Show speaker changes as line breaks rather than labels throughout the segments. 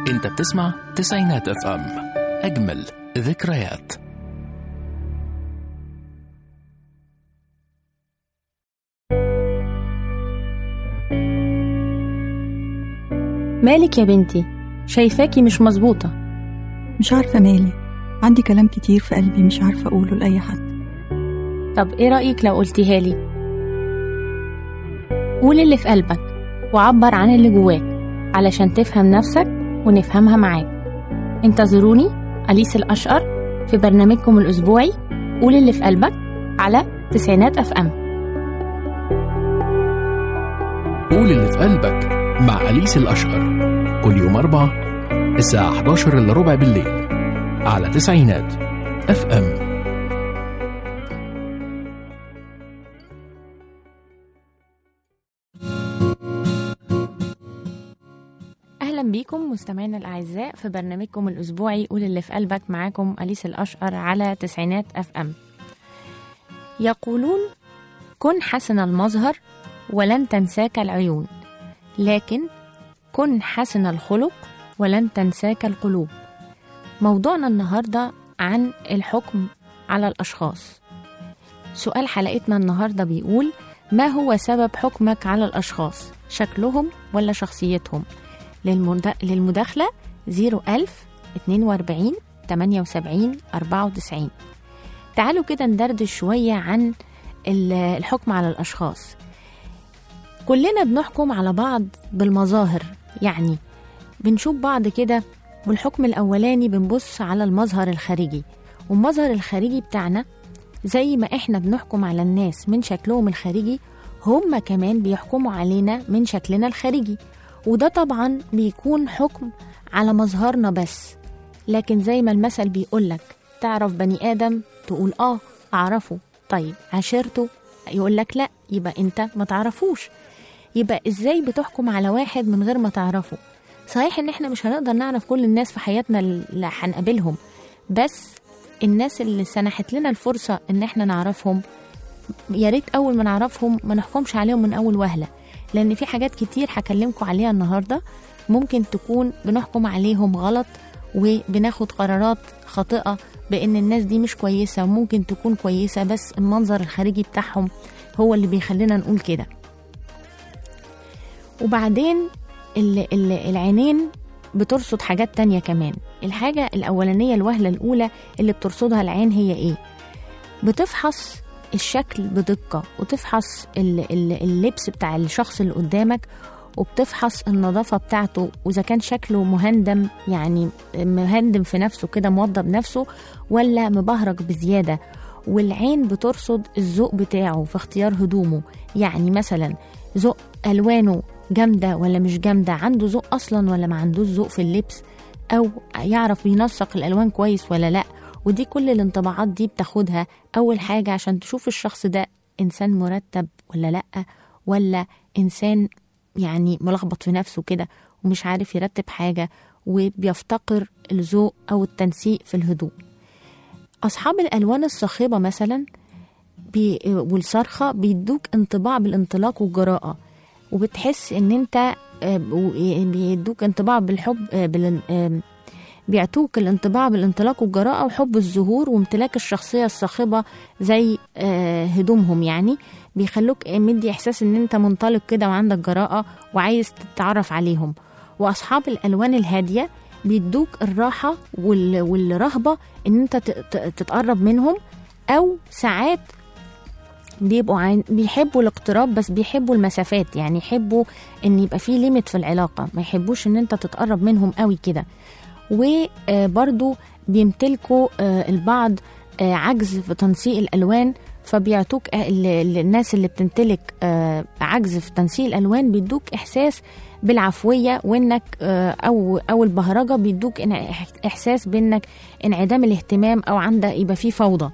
انت بتسمع تسعينات اف ام اجمل ذكريات
مالك يا بنتي شايفاكي مش مظبوطة
مش عارفة مالي عندي كلام كتير في قلبي مش عارفة أقوله لأي حد
طب ايه رأيك لو قلتيها لي قول اللي في قلبك وعبر عن اللي جواك علشان تفهم نفسك ونفهمها معاك انتظروني أليس الأشقر في برنامجكم الأسبوعي قول اللي في قلبك على تسعينات أف أم
قول اللي في قلبك مع أليس الأشقر كل يوم أربعة الساعة 11 إلا ربع بالليل على تسعينات اف ام
أهلا بيكم مستمعينا الأعزاء في برنامجكم الأسبوعي قول اللي في قلبك معاكم أليس الأشقر على تسعينات أف أم يقولون كن حسن المظهر ولن تنساك العيون لكن كن حسن الخلق ولن تنساك القلوب موضوعنا النهاردة عن الحكم على الأشخاص سؤال حلقتنا النهاردة بيقول ما هو سبب حكمك على الأشخاص شكلهم ولا شخصيتهم للمد... للمداخلة 01000 42 78 94 تعالوا كده ندردش شوية عن ال- الحكم على الأشخاص كلنا بنحكم على بعض بالمظاهر يعني بنشوف بعض كده والحكم الأولاني بنبص على المظهر الخارجي والمظهر الخارجي بتاعنا زي ما احنا بنحكم على الناس من شكلهم الخارجي هم كمان بيحكموا علينا من شكلنا الخارجي وده طبعا بيكون حكم على مظهرنا بس لكن زي ما المثل بيقولك تعرف بني آدم تقول آه أعرفه طيب عشرته يقولك لا يبقى أنت ما تعرفوش يبقى إزاي بتحكم على واحد من غير ما تعرفه صحيح إن إحنا مش هنقدر نعرف كل الناس في حياتنا اللي هنقابلهم بس الناس اللي سنحت لنا الفرصة إن إحنا نعرفهم يا ريت أول ما نعرفهم ما نحكمش عليهم من أول وهلة لأن في حاجات كتير هكلمكم عليها النهاردة ممكن تكون بنحكم عليهم غلط وبناخد قرارات خاطئة بأن الناس دي مش كويسة وممكن تكون كويسة بس المنظر الخارجي بتاعهم هو اللي بيخلينا نقول كده وبعدين ال- ال- العينين بترصد حاجات تانية كمان الحاجة الأولانية الوهلة الأولى اللي بترصدها العين هي إيه بتفحص الشكل بدقة وتفحص ال- ال- اللبس بتاع الشخص اللي قدامك وبتفحص النظافة بتاعته وإذا كان شكله مهندم يعني مهندم في نفسه كده موضب نفسه ولا مبهرج بزيادة والعين بترصد الذوق بتاعه في اختيار هدومه يعني مثلا ذوق ألوانه جامدة ولا مش جامدة عنده ذوق أصلا ولا ما عندوش ذوق في اللبس أو يعرف بينسق الألوان كويس ولا لأ ودي كل الانطباعات دي بتاخدها أول حاجة عشان تشوف الشخص ده إنسان مرتب ولا لأ ولا إنسان يعني ملخبط في نفسه كده ومش عارف يرتب حاجة وبيفتقر الذوق أو التنسيق في الهدوء أصحاب الألوان الصاخبة مثلا بي والصرخة بيدوك انطباع بالانطلاق والجراءة وبتحس ان انت آه، و- بيدوك انطباع بالحب آه، بالان- آم، بيعطوك الانطباع بالانطلاق والجراءة وحب الظهور وامتلاك الشخصية الصاخبة زي آه، هدومهم يعني بيخلوك مدي احساس ان انت منطلق كده وعندك جراءة وعايز تتعرف عليهم واصحاب الالوان الهادية بيدوك الراحة وال- والرهبة ان انت ت- ت- تتقرب منهم او ساعات بيبقوا عين بيحبوا الاقتراب بس بيحبوا المسافات يعني يحبوا ان يبقى في ليميت في العلاقه ما يحبوش ان انت تتقرب منهم قوي كده وبرضو بيمتلكوا آه، البعض آه، عجز في تنسيق الالوان فبيعطوك آه، ال- ال- الناس اللي بتمتلك آه، عجز في تنسيق الالوان بيدوك احساس بالعفويه وانك آه، او او البهرجه بيدوك إن- احساس بانك انعدام الاهتمام او عندك يبقى في فوضى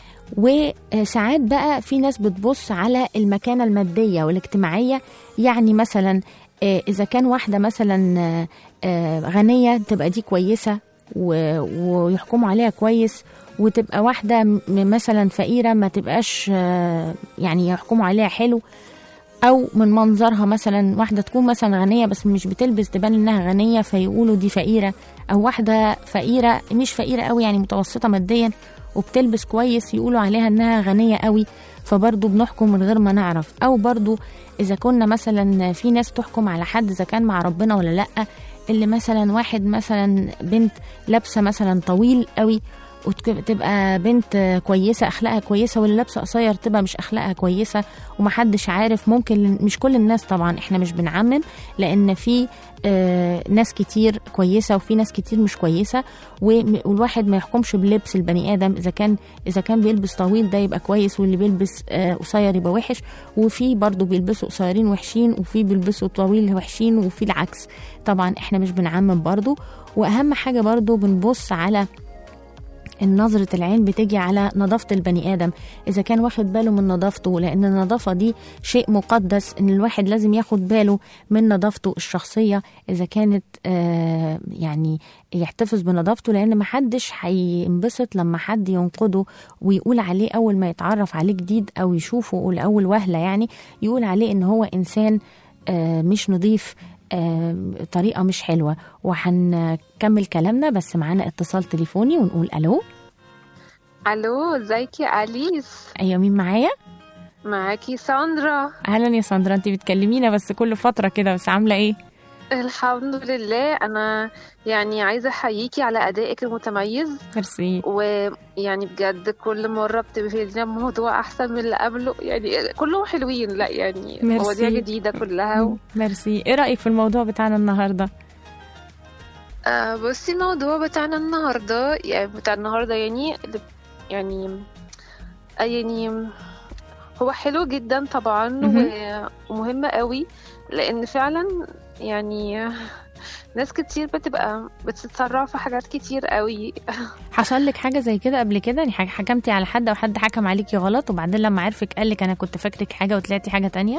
وساعات بقى في ناس بتبص على المكانة المادية والاجتماعية يعني مثلا آه، إذا كان واحدة مثلا آه، آه، غنية تبقى دي كويسة و- ويحكموا عليها كويس وتبقى واحدة م- مثلا فقيرة ما تبقاش آه، يعني يحكموا عليها حلو او من منظرها مثلا واحده تكون مثلا غنيه بس مش بتلبس تبان انها غنيه فيقولوا دي فقيره او واحده فقيره مش فقيره قوي يعني متوسطه ماديا وبتلبس كويس يقولوا عليها انها غنيه قوي فبرضه بنحكم من غير ما نعرف او برضه اذا كنا مثلا في ناس تحكم على حد اذا كان مع ربنا ولا لا اللي مثلا واحد مثلا بنت لابسه مثلا طويل قوي وتبقى بنت كويسه اخلاقها كويسه واللي لابسه قصير تبقى مش اخلاقها كويسه ومحدش عارف ممكن مش كل الناس طبعا احنا مش بنعمم لان في آه، ناس كتير كويسه وفي ناس كتير مش كويسه وم- والواحد ما يحكمش بلبس البني ادم اذا كان اذا كان بيلبس طويل ده يبقى كويس واللي بيلبس آه، قصير يبقى وحش وفي برضه بيلبسوا قصيرين وحشين وفي بيلبسوا طويل وحشين وفي العكس طبعا احنا مش بنعمم برضه واهم حاجه برضه بنبص على نظرة العين بتيجي على نظافة البني آدم إذا كان واخد باله من نظافته لأن النظافة دي شيء مقدس إن الواحد لازم ياخد باله من نظافته الشخصية إذا كانت آه يعني يحتفظ بنظافته لأن محدش هينبسط لما حد ينقده ويقول عليه أول ما يتعرف عليه جديد أو يشوفه لأول وهلة يعني يقول عليه إن هو إنسان آه مش نظيف آه، طريقة مش حلوة وهنكمل كلامنا بس معانا اتصال تليفوني ونقول ألو
الو ازيك يا اليس
أيوة مين معايا؟
معاكي ساندرا
أهلا يا ساندرا أنت بتكلمينا بس كل فترة كده بس عاملة إيه؟
الحمد لله انا يعني عايزه احييكي على ادائك المتميز
ميرسي
ويعني بجد كل مره بتبهرينا بموضوع احسن من اللي قبله يعني كلهم حلوين لا يعني
ميرسي.
مواضيع جديده كلها و...
ميرسي إيه رأيك في الموضوع بتاعنا النهاردة؟
آه بصي الموضوع بتاعنا النهارده يعني بتاع النهارده يعني اللي- يعني آه يعني هو حلو جدا طبعا
مهم.
و- ومهم قوي لان فعلا يعني ناس كتير بتبقى بتتسرع في حاجات كتير قوي
حصل لك حاجة زي كده قبل كده يعني ح- حكمتي على حد أو حد حكم عليكي غلط وبعدين لما عرفك قال لك أنا كنت فاكرك حاجة وطلعتي حاجة تانية؟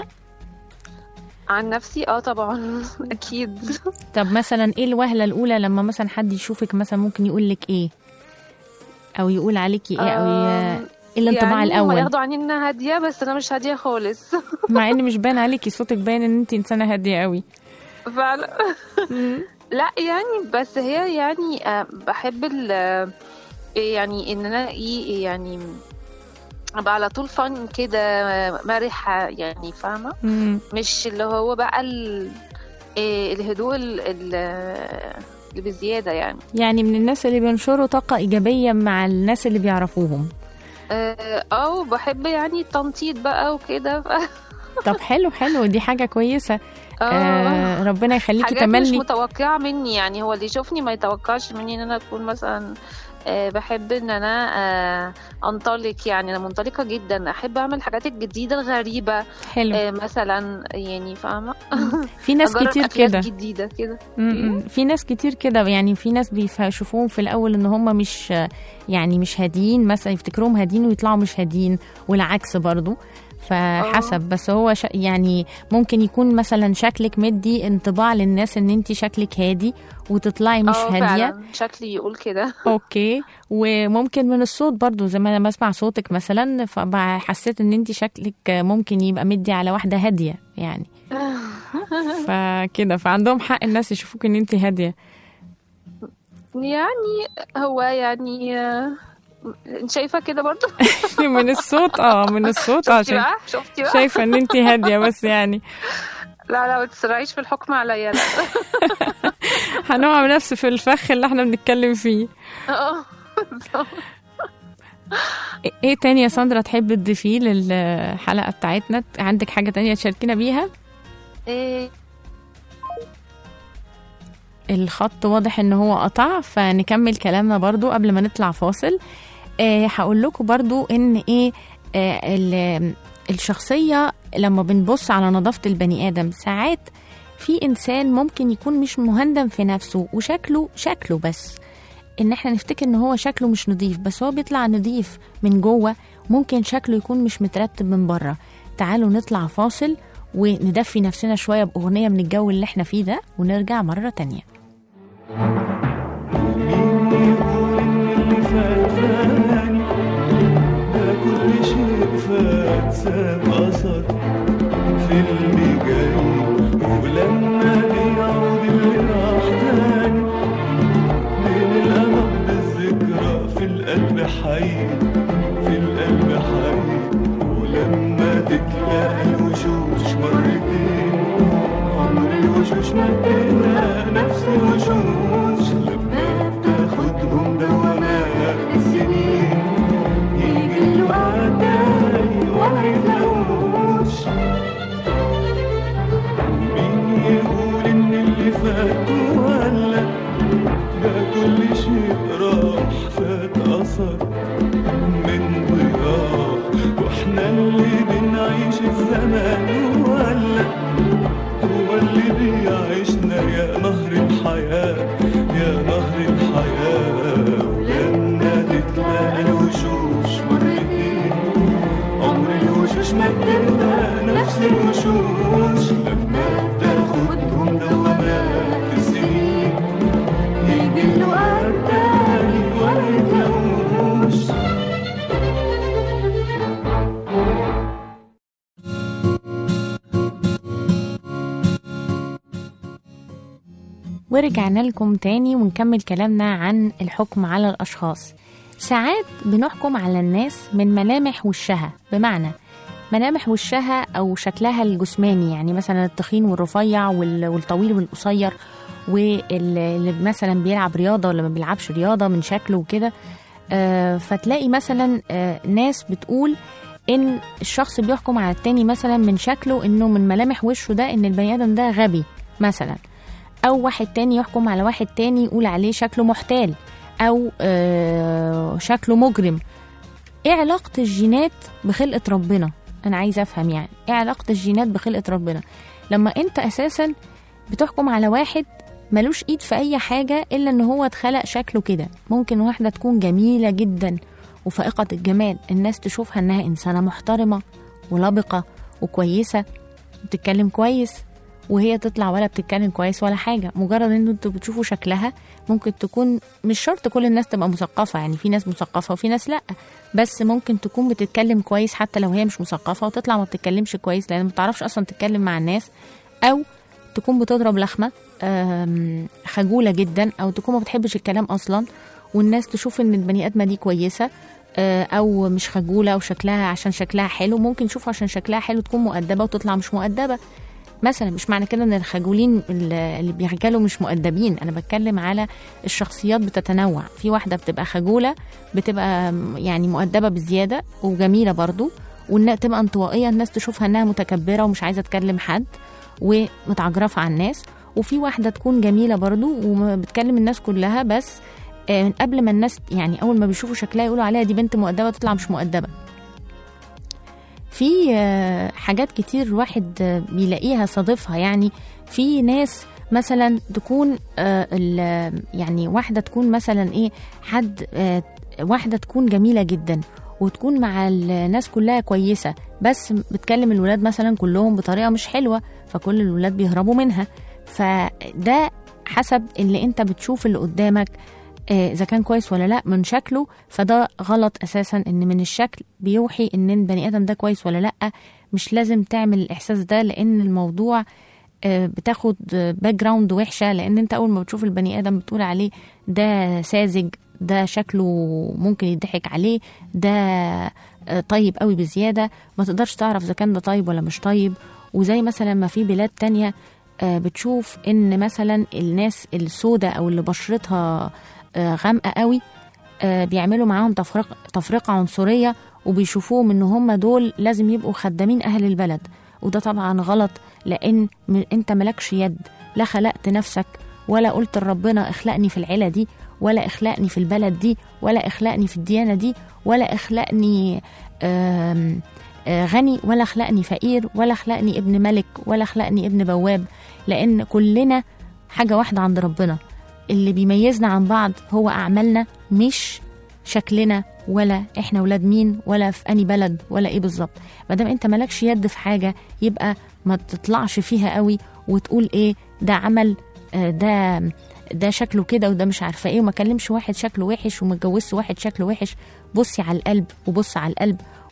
عن نفسي اه طبعا اكيد
طب مثلا إيه الوهلة الأولى لما مثلا حد يشوفك مثلا ممكن يقول لك إيه؟ أو يقول عليكي إيه أو ي...
آه،
إيه الانطباع
يعني هما
الأول؟
ياخدوا عني انها هاديه بس انا مش هاديه خالص
مع ان مش باين عليكي صوتك باين ان انت انسانه هاديه قوي
فعلا لا يعني بس هي يعني آه، بحب ال آه، يعني ان انا ايه يعني ابقى على طول فن كده آه، مرحة يعني فاهمة
مم.
مش اللي هو بقى ال- إيه الهدوء ال- ال- اللي بزيادة يعني
يعني من الناس اللي بينشروا طاقه ايجابيه مع الناس اللي بيعرفوهم
اه أو بحب يعني التنطيط بقى وكده ف-
طب حلو حلو دي حاجه كويسه
اه
آه ربنا يخليكي
حاجات مش
تملي
متوقعة مني يعني هو اللي يشوفني ما يتوقعش مني ان انا اكون مثلا آه، بحب ان انا آه، انطلق يعني انا منطلقة جدا احب اعمل الحاجات الجديدة الغريبة
حلو
آه، مثلا يعني فاهمة
في ناس
أجرب
كتير
أكلات
كده
جديدة كده
م-م. في ناس كتير كده يعني في ناس بيشوفوهم في الاول ان هم مش يعني مش هاديين مثلا يفتكروهم هاديين ويطلعوا مش هاديين والعكس برضو فحسب بس هو ش... يعني ممكن يكون مثلا شكلك مدي انطباع للناس ان انت شكلك هادي وتطلعي مش
اه
هاديه
فعلا شكلي يقول كده
اوكي وممكن من الصوت برضو زي ما انا بسمع صوتك مثلا فحسيت ان انت شكلك ممكن يبقى مدي على واحده هاديه يعني فكده فعندهم حق الناس يشوفوك ان انت هاديه
يعني هو يعني آه، انت شايفة كده برضو
من الصوت اه من الصوت
شفتي
عشان
بقى شفتي بقى
شايفه ان انت هاديه بس يعني
لا لا ما تسرعيش في الحكم عليا لا
هنقع نفس في الفخ اللي احنا بنتكلم فيه
اه
ايه تاني يا ساندرا تحب تضيفيه للحلقه بتاعتنا عندك حاجه تانية تشاركينا بيها
إيه،
الخط واضح ان هو قطع فنكمل كلامنا برضو قبل ما نطلع فاصل آه هقول لكم برضو ان ايه آه ال- الشخصية لما بنبص على نظافة البني آدم ساعات في إنسان ممكن يكون مش مهندم في نفسه وشكله شكله بس إن احنا نفتكر إن هو شكله مش نظيف بس هو بيطلع نظيف من جوه ممكن شكله يكون مش مترتب من بره تعالوا نطلع فاصل وندفي نفسنا شوية بأغنية من الجو اللي احنا فيه ده ونرجع مرة تانية
اللي فات فاني ده كل شيء فات ساب أثر في اللي جاي ولما بيعود اللي راح تاني بين الأمل بالذكرى في القلب حي في القلب حي ولما تتلاقى الوشوش مرتين عمر الوشوش مدينا نفس الوشوش لما بتاخدهم دوامات السنين يجي الوقت تاني وما يتلاقوش مين يقول ان اللي فات ولا ده كل شيء راح فات اثر من ضياع واحنا اللي بنعيش الزمان ولا هو اللي بيعيشنا يا نهر الحياة يا نهر الحياة ولما تتلاقى الوشوش مرتين عمر الوشوش ما بتبقى نفس الوشوش لما بتاخدهم دوامات السنين يجي الوقت تاني ولا يتلاقوش
ورجعنا لكم تاني ونكمل كلامنا عن الحكم على الأشخاص ساعات بنحكم على الناس من ملامح وشها بمعنى ملامح وشها أو شكلها الجسماني يعني مثلا التخين والرفيع وال- والطويل والقصير واللي مثلا بيلعب رياضة ولا ما بيلعبش رياضة من شكله وكده آه، فتلاقي مثلا آه، ناس بتقول ان الشخص بيحكم على التاني مثلا من شكله انه من ملامح وشه ده ان البني ادم ده غبي مثلا او واحد تاني يحكم على واحد تاني يقول عليه شكله محتال او آه شكله مجرم ايه علاقة الجينات بخلقة ربنا انا عايزة افهم يعني ايه علاقة الجينات بخلقة ربنا لما انت اساسا بتحكم على واحد ملوش ايد في اي حاجة الا ان هو اتخلق شكله كده ممكن واحدة تكون جميلة جدا وفائقة الجمال الناس تشوفها انها انسانة محترمة ولبقة وكويسة بتتكلم كويس وهي تطلع ولا بتتكلم كويس ولا حاجة مجرد ان انتوا بتشوفوا شكلها ممكن تكون مش شرط كل الناس تبقى مثقفة يعني في ناس مثقفة وفي ناس لأ بس ممكن تكون بتتكلم كويس حتى لو هي مش مثقفة وتطلع ما بتتكلمش كويس لأن ما بتعرفش أصلا تتكلم مع الناس أو تكون بتضرب لخمة آم، خجولة جدا أو تكون ما بتحبش الكلام أصلا والناس تشوف إن البني آدمة دي كويسة آه، أو مش خجولة وشكلها عشان شكلها حلو ممكن تشوف عشان شكلها حلو تكون مؤدبة وتطلع مش مؤدبة مثلا مش معنى كده ان الخجولين اللي اللي بيخجلوا مش مؤدبين انا بتكلم على الشخصيات بتتنوع في واحده بتبقى خجوله بتبقى يعني مؤدبه بزياده وجميله برضو وانها تبقى انطوائيه الناس تشوفها انها متكبره ومش عايزه تكلم حد ومتعجرفه على الناس وفي واحده تكون جميله برضو وبتكلم الناس كلها بس آه، من قبل ما الناس يعني اول ما بيشوفوا شكلها يقولوا عليها دي بنت مؤدبه تطلع مش مؤدبه في آه، حاجات كتير الواحد آه، بيلاقيها صادفها يعني في ناس مثلا تكون آه، ال- يعني واحده تكون مثلا ايه حد آه، واحده تكون جميله جدا وتكون مع الناس كلها كويسه بس بتكلم الولاد مثلا كلهم بطريقه مش حلوه فكل الولاد بيهربوا منها فده حسب اللي انت بتشوف اللي قدامك آه، اذا كان كويس ولا لا من شكله فده غلط اساسا ان من الشكل بيوحي ان البني ادم ده كويس ولا لا مش لازم تعمل الاحساس ده لان الموضوع آه، بتاخد باك جراوند وحشه لان انت اول ما بتشوف البني ادم بتقول عليه ده ساذج ده شكله ممكن يضحك عليه ده آه، طيب قوي بزياده ما تقدرش تعرف اذا كان ده طيب ولا مش طيب وزي مثلا ما في بلاد تانية آه، بتشوف ان مثلا الناس السوداء او اللي بشرتها آه، غامقه قوي آه، بيعملوا معاهم تفرقه تفرقه عنصريه وبيشوفوهم ان هم دول لازم يبقوا خدامين اهل البلد وده طبعا غلط لان م- انت ملكش يد لا خلقت نفسك ولا قلت لربنا اخلقني في العيله دي ولا اخلقني في البلد دي ولا اخلقني في الديانه دي ولا اخلقني آم، آه، غني ولا خلقني فقير ولا خلقني ابن ملك ولا خلقني ابن بواب لان كلنا حاجه واحده عند ربنا اللي بيميزنا عن بعض هو اعمالنا مش شكلنا ولا احنا ولاد مين ولا في اني بلد ولا ايه بالظبط ما دام انت مالكش يد في حاجه يبقى ما تطلعش فيها قوي وتقول ايه ده عمل آه، ده ده شكله كده وده مش عارفه ايه وما كلمش واحد شكله وحش وما اتجوزش واحد شكله وحش بصي على القلب وبص على القلب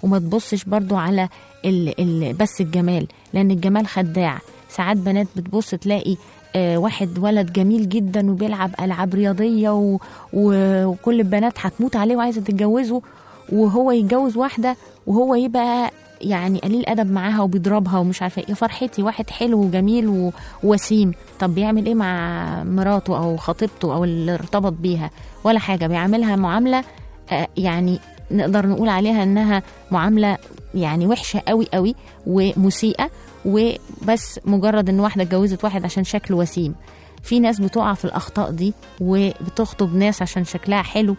وما تبصش برضو على ال ال بس الجمال لان الجمال خداع ساعات بنات بتبص تلاقي آه، واحد ولد جميل جدا وبيلعب العاب رياضيه و... و... وكل البنات هتموت عليه وعايزه تتجوزه وهو يتجوز واحده وهو يبقى يعني قليل ادب معاها وبيضربها ومش عارفه ايه يا فرحتي واحد حلو وجميل و- ووسيم طب بيعمل ايه مع مراته او خطيبته او اللي ارتبط بيها ولا حاجه بيعاملها معامله آه، يعني نقدر نقول عليها انها معامله يعني وحشه قوي قوي ومسيئه وبس مجرد ان واحده اتجوزت واحد عشان شكله وسيم في ناس بتقع في الاخطاء دي وبتخطب ناس عشان شكلها حلو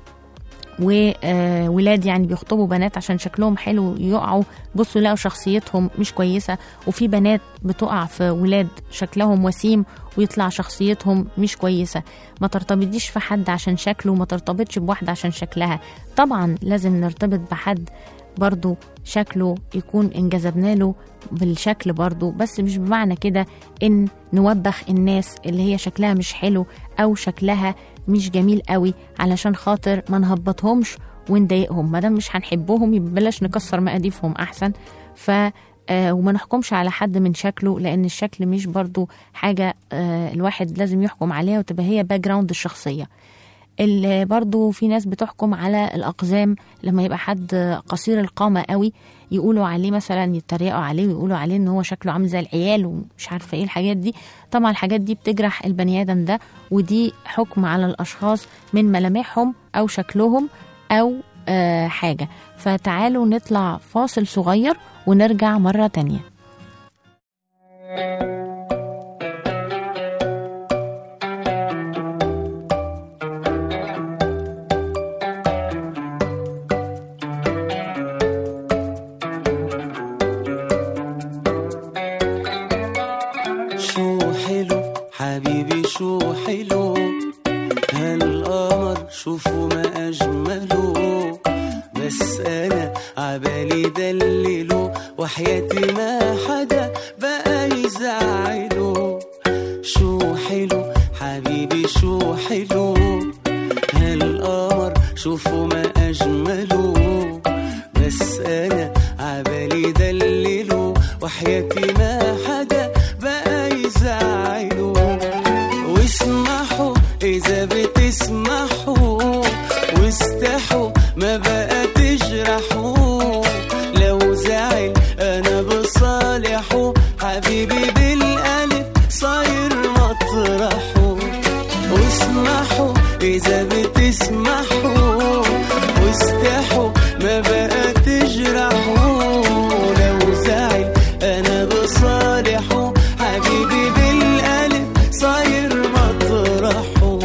وولاد يعني بيخطبوا بنات عشان شكلهم حلو يقعوا بصوا يلاقوا شخصيتهم مش كويسة وفي بنات بتقع في ولاد شكلهم وسيم ويطلع شخصيتهم مش كويسة ما ترتبطيش في حد عشان شكله وما ترتبطش بواحدة عشان شكلها طبعا لازم نرتبط بحد برضو شكله يكون انجذبنا له بالشكل برضو بس مش بمعنى كده ان نوبخ الناس اللي هي شكلها مش حلو او شكلها مش جميل قوي علشان خاطر ما نهبطهمش ونضايقهم ما دام مش هنحبهم يبقى بلاش نكسر مقاديفهم احسن ف آه وما نحكمش على حد من شكله لان الشكل مش برضو حاجه آه الواحد لازم يحكم عليها وتبقى هي باك جراوند الشخصيه اللي برضو في ناس بتحكم على الأقزام لما يبقى حد قصير القامة قوي يقولوا عليه مثلا يتريقوا عليه ويقولوا عليه ان هو شكله عامل زي العيال ومش عارفة ايه الحاجات دي طبعا الحاجات دي بتجرح البني آدم ده ودي حكم على الأشخاص من ملامحهم أو شكلهم أو آه حاجة فتعالوا نطلع فاصل صغير ونرجع مرة تانية
شو حلو حبيبي شو حلو هالقمر شوفوا ما أجمله بس أنا عبالي دلله وحياتي ما حدا بقى يزعله شو حلو حبيبي شو حلو هالقمر شوفوا ما أجمله بس أنا عبالي دلله وحياتي ما حدا بقى يزعله واسمحوا إذا بتسمحوا واستحوا ما بقى تجرحوا لو زعل أنا بصالحه حبيبي بالقلب صاير مطرحه واسمحوا إذا بتسمحوا واستحوا ما بقى تجرحوا لو زعل أنا بصالحه حبيبي بالقلب صاير مطرحه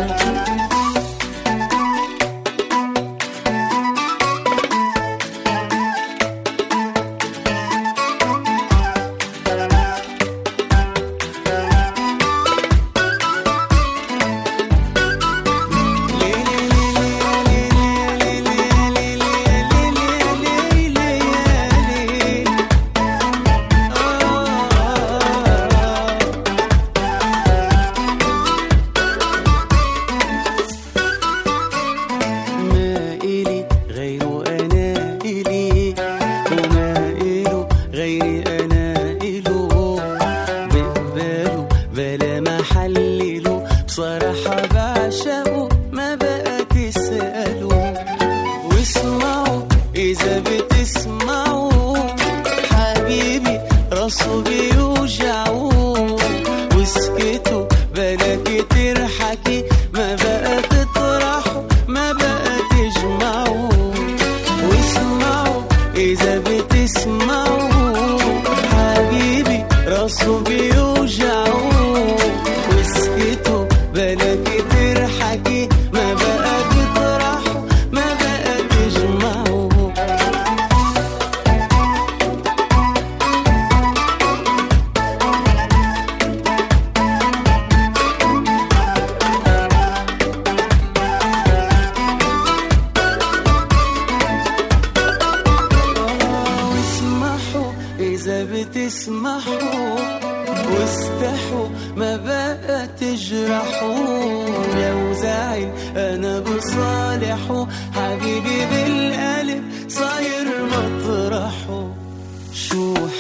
ما إلي غيره أنا إلي وما إله غيري أنا إله بقبله بلا ما حلله بصراحة بعشقه ما بقى تسأله واسمعوا إذا بتسمعوا حبيبي راسه بيوجعه واسكتوا بلا كتير حكي ما بقى تطرحوا ما بقى تجمعوا واسمعوا إذا بتسمعوا حبيبي راسه بيوجعه واسكتوا بلا كتير حكي ما بقى تطرحوا ما بقى تجمعوا واسمحوا إذا بتسمحوا واستحوا ما بقى تجرحوا لو زعل أنا بصالحه حبيبي بالقلب صاير مطرح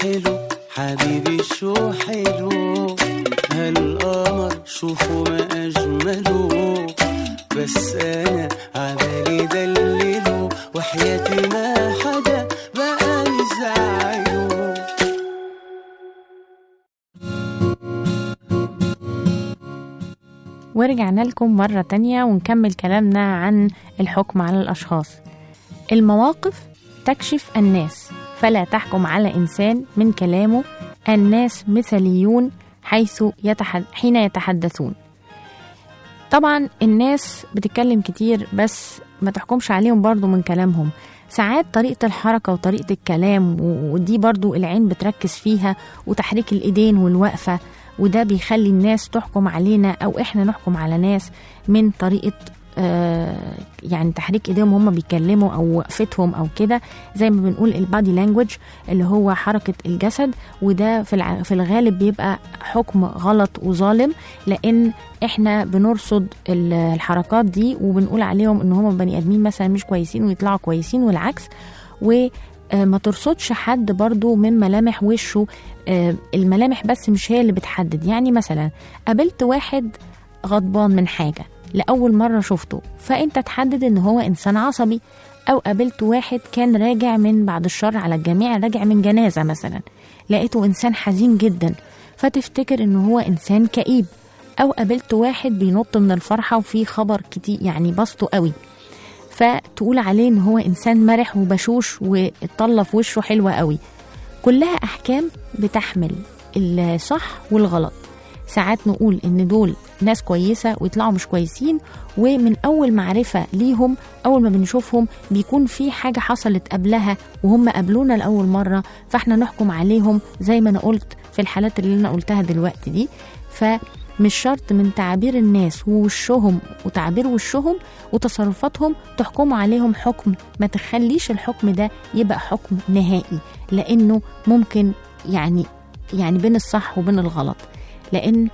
حلو حبيبي شو حلو هالقمر شوفوا ما أجمله بس أنا عبالي دلله وحياتي ما حدا بقى يزعله
ورجعنا لكم مرة تانية ونكمل كلامنا عن الحكم على الأشخاص المواقف تكشف الناس فلا تحكم على إنسان من كلامه الناس مثليون حيث يتحد حين يتحدثون طبعا الناس بتتكلم كتير بس ما تحكمش عليهم برضو من كلامهم ساعات طريقة الحركة وطريقة الكلام و- ودي برضو العين بتركز فيها وتحريك الإيدين والوقفة وده بيخلي الناس تحكم علينا أو إحنا نحكم على ناس من طريقة آه، يعني تحريك ايديهم هم بيتكلموا او وقفتهم او كده زي ما بنقول البادي لانجوج اللي هو حركه الجسد وده في الع- في الغالب بيبقى حكم غلط وظالم لان احنا بنرصد ال- الحركات دي وبنقول عليهم ان هم بني ادمين مثلا مش كويسين ويطلعوا كويسين والعكس وما ترصدش حد برضو من ملامح وشه آه، الملامح بس مش هي اللي بتحدد يعني مثلا قابلت واحد غضبان من حاجة لأول مرة شفته فأنت تحدد إن هو إنسان عصبي أو قابلت واحد كان راجع من بعد الشر على الجميع راجع من جنازة مثلا لقيته إنسان حزين جدا فتفتكر إن هو إنسان كئيب أو قابلت واحد بينط من الفرحة وفي خبر كتير يعني بسطه قوي فتقول عليه إن هو إنسان مرح وبشوش والطلة في وشه حلوة قوي كلها أحكام بتحمل الصح والغلط ساعات نقول ان دول ناس كويسه ويطلعوا مش كويسين ومن اول معرفه ليهم اول ما بنشوفهم بيكون في حاجه حصلت قبلها وهم قابلونا لاول مره فاحنا نحكم عليهم زي ما انا قلت في الحالات اللي انا قلتها دلوقتي دي فمش شرط من تعابير الناس ووشهم وتعبير وشهم وتصرفاتهم تحكموا عليهم حكم ما تخليش الحكم ده يبقى حكم نهائي لانه ممكن يعني يعني بين الصح وبين الغلط لان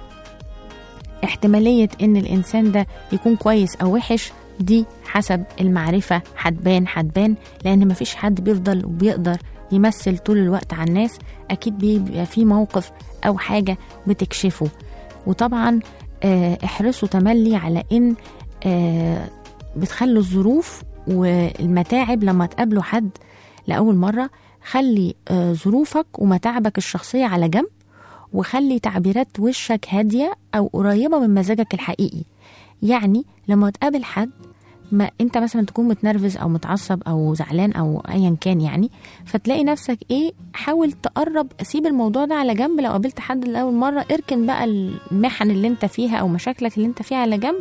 احتمالية ان الانسان ده يكون كويس او وحش دي حسب المعرفة هتبان هتبان لان مفيش حد بيفضل وبيقدر يمثل طول الوقت على الناس اكيد بيبقى في موقف او حاجة بتكشفه وطبعا آه، احرصوا تملي على ان آه، بتخلوا الظروف والمتاعب لما تقابلوا حد لأول مرة خلي آه، ظروفك ومتاعبك الشخصية على جنب وخلي تعبيرات وشك هادية أو قريبة من مزاجك الحقيقي يعني لما تقابل حد ما انت مثلا تكون متنرفز او متعصب او زعلان او ايا كان يعني فتلاقي نفسك ايه حاول تقرب سيب الموضوع ده على جنب لو قابلت حد لاول مره اركن بقى المحن اللي انت فيها او مشاكلك اللي انت فيها على جنب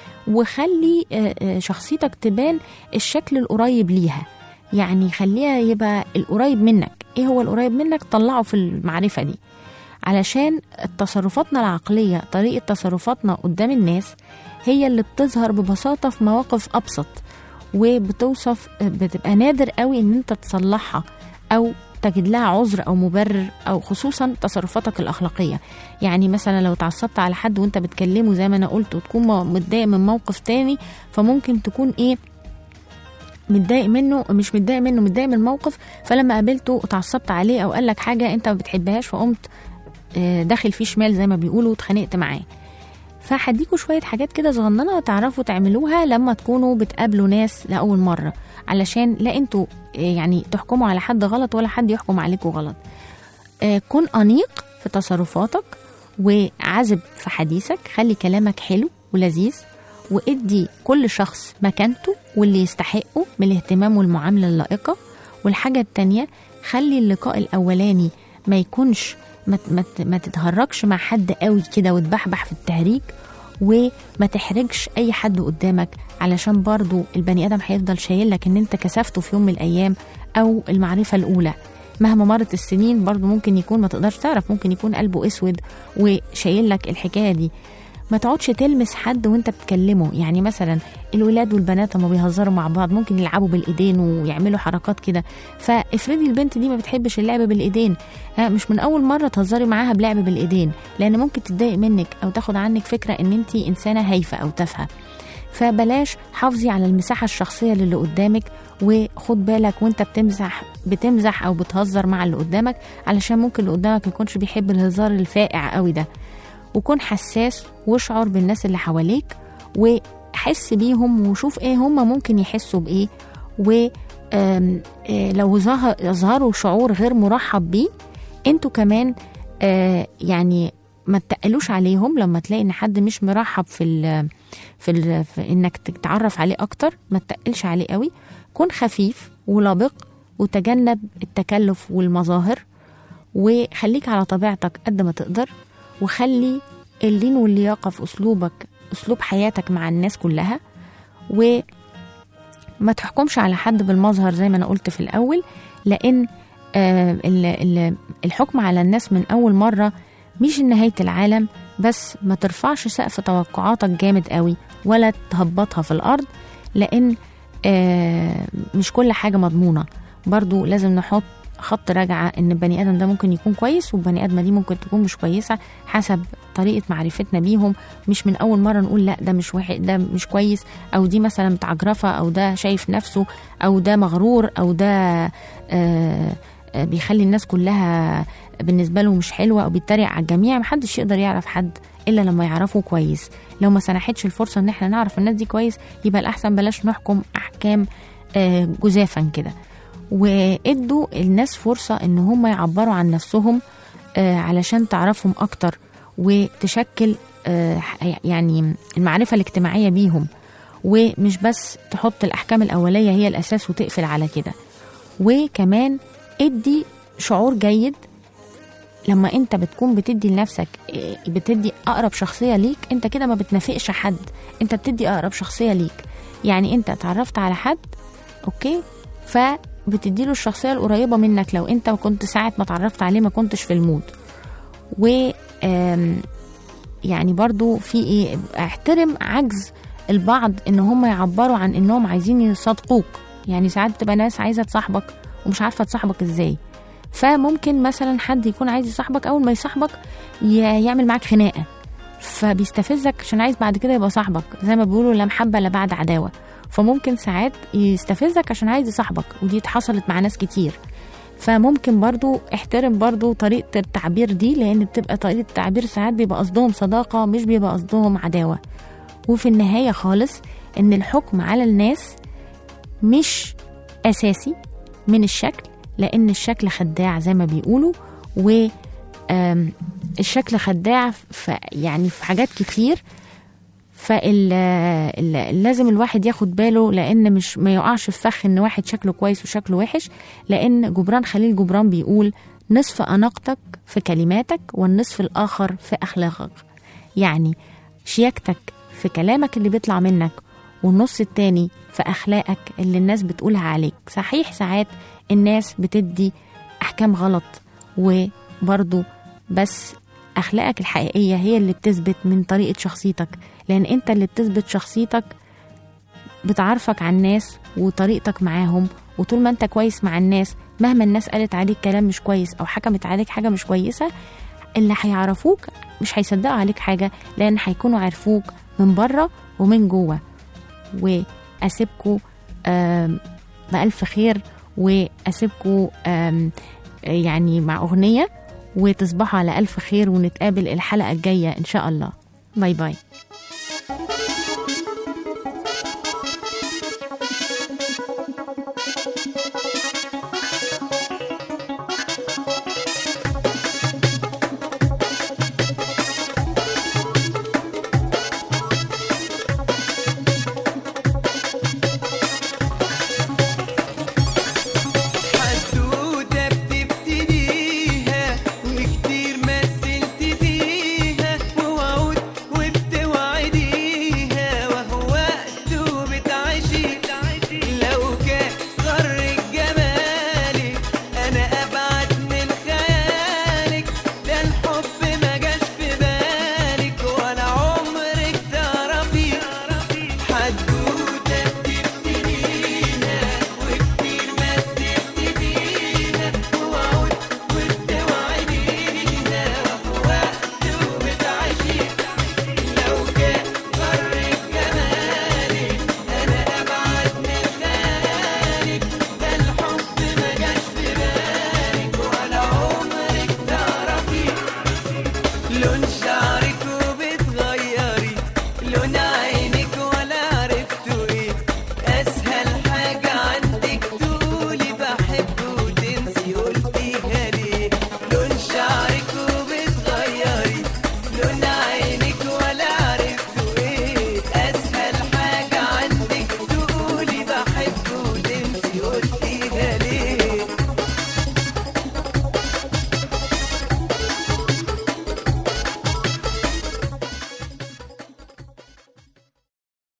وخلي آه، آه، شخصيتك تبان الشكل القريب ليها يعني خليها يبقى القريب منك ايه هو القريب منك طلعه في المعرفه دي علشان تصرفاتنا العقلية طريقة تصرفاتنا قدام الناس هي اللي بتظهر ببساطة في مواقف أبسط وبتوصف بتبقى نادر قوي ان انت تصلحها او تجد لها عذر او مبرر او خصوصا تصرفاتك الاخلاقيه يعني مثلا لو اتعصبت على حد وانت بتكلمه زي ما انا قلت وتكون م- متضايق من موقف تاني فممكن تكون ايه متضايق منه مش متضايق منه متضايق من الموقف فلما قابلته اتعصبت عليه او قال لك حاجه انت ما بتحبهاش فقمت آه، داخل فيه شمال زي ما بيقولوا واتخانقت معاه فهديكوا شويه حاجات كده صغننه تعرفوا تعملوها لما تكونوا بتقابلوا ناس لاول مره علشان لا انتوا آه، يعني تحكموا على حد غلط ولا حد يحكم عليكم غلط آه، كن انيق في تصرفاتك وعذب في حديثك خلي كلامك حلو ولذيذ وادي كل شخص مكانته واللي يستحقه من الاهتمام والمعاملة اللائقة والحاجة التانية خلي اللقاء الأولاني ما يكونش ما, ت- ما, ت- ما تتهرجش مع حد قوي كده وتبحبح في التهريج وما تحرجش اي حد قدامك علشان برضو البني ادم هيفضل شايل لك ان انت كسفته في يوم من الايام او المعرفه الاولى مهما مرت السنين برضو ممكن يكون ما تقدرش تعرف ممكن يكون قلبه اسود وشايل لك الحكايه دي ما تقعدش تلمس حد وانت بتكلمه يعني مثلا الولاد والبنات لما بيهزروا مع بعض ممكن يلعبوا بالايدين ويعملوا حركات كده فافرضي البنت دي ما بتحبش اللعب بالايدين ها مش من اول مره تهزري معاها بلعب بالايدين لان ممكن تتضايق منك او تاخد عنك فكره ان انت انسانه هايفه او تافهه فبلاش حافظي على المساحة الشخصية للي قدامك وخد بالك وانت بتمزح بتمزح او بتهزر مع اللي قدامك علشان ممكن اللي قدامك يكونش بيحب الهزار الفائع قوي ده وكون حساس واشعر بالناس اللي حواليك وحس بيهم وشوف ايه هم ممكن يحسوا بايه و آم، آه، لو ظهر يظهروا شعور غير مرحب بيه انتوا كمان آه، يعني ما تقلوش عليهم لما تلاقي ان حد مش مرحب في ال في, ال في انك تتعرف عليه اكتر ما تقلش عليه قوي كن خفيف ولبق وتجنب التكلف والمظاهر وخليك على طبيعتك قد ما تقدر وخلي اللين واللياقة في أسلوبك أسلوب حياتك مع الناس كلها وما تحكمش على حد بالمظهر زي ما أنا قلت في الأول لأن آه، ال- ال- الحكم على الناس من أول مرة مش نهاية العالم بس ما ترفعش سقف توقعاتك جامد قوي ولا تهبطها في الأرض لأن آه، مش كل حاجة مضمونة برضو لازم نحط خط رجعة ان البني ادم ده ممكن يكون كويس والبني ادمه دي ممكن تكون مش كويسه حسب طريقه معرفتنا بيهم مش من اول مره نقول لا ده مش واحد ده مش كويس او دي مثلا متعجرفه او ده شايف نفسه او ده مغرور او ده آه آه، بيخلي الناس كلها بالنسبه له مش حلوه او بيتريق على الجميع محدش يقدر يعرف حد الا لما يعرفه كويس لو ما سنحتش الفرصه ان احنا نعرف الناس دي كويس يبقى الاحسن بلاش نحكم احكام آه، جزافا كده وادوا الناس فرصة ان هم يعبروا عن نفسهم آه، علشان تعرفهم اكتر وتشكل آه، يعني المعرفة الاجتماعية بيهم ومش بس تحط الاحكام الاولية هي الاساس وتقفل على كده وكمان ادي شعور جيد لما انت بتكون بتدي لنفسك آه، بتدي اقرب شخصية ليك انت كده ما بتنافقش حد انت بتدي اقرب شخصية ليك يعني انت اتعرفت على حد اوكي فبتديله الشخصيه القريبه منك لو انت كنت ساعه ما اتعرفت عليه ما كنتش في المود و آم، يعني برضو في ايه احترم عجز البعض ان هم يعبروا عن انهم عايزين يصادقوك يعني ساعات بتبقى ناس عايزه تصاحبك ومش عارفه تصاحبك ازاي فممكن مثلا حد يكون عايز يصاحبك اول ما يصاحبك ي- يعمل معاك خناقه فبيستفزك عشان عايز بعد كده يبقى صاحبك زي ما بيقولوا لا محبه لا بعد عداوه فممكن ساعات يستفزك عشان عايز يصاحبك ودي اتحصلت مع ناس كتير فممكن برضو احترم برضو طريقة التعبير دي لأن بتبقى طريقة التعبير ساعات بيبقى قصدهم صداقة مش بيبقى قصدهم عداوة وفي النهاية خالص إن الحكم على الناس مش أساسي من الشكل لأن الشكل خداع زي ما بيقولوا و آم، الشكل خداع في يعني في حاجات كتير فلازم الواحد ياخد باله لان مش ما يقعش في فخ ان واحد شكله كويس وشكله وحش لان جبران خليل جبران بيقول نصف اناقتك في كلماتك والنصف الاخر في اخلاقك يعني شياكتك في كلامك اللي بيطلع منك والنص التاني في اخلاقك اللي الناس بتقولها عليك صحيح ساعات الناس بتدي احكام غلط وبرضو بس اخلاقك الحقيقيه هي اللي بتثبت من طريقه شخصيتك لان انت اللي بتثبت شخصيتك بتعرفك عن الناس وطريقتك معاهم وطول ما انت كويس مع الناس مهما الناس قالت عليك كلام مش كويس او حكمت عليك حاجه مش كويسه اللي هيعرفوك مش هيصدقوا عليك حاجه لان هيكونوا عرفوك من بره ومن جوه واسيبكوا آم، بألف خير واسيبكوا آم، يعني مع اغنيه وتصبحوا على ألف خير ونتقابل الحلقة الجاية إن شاء الله باي باي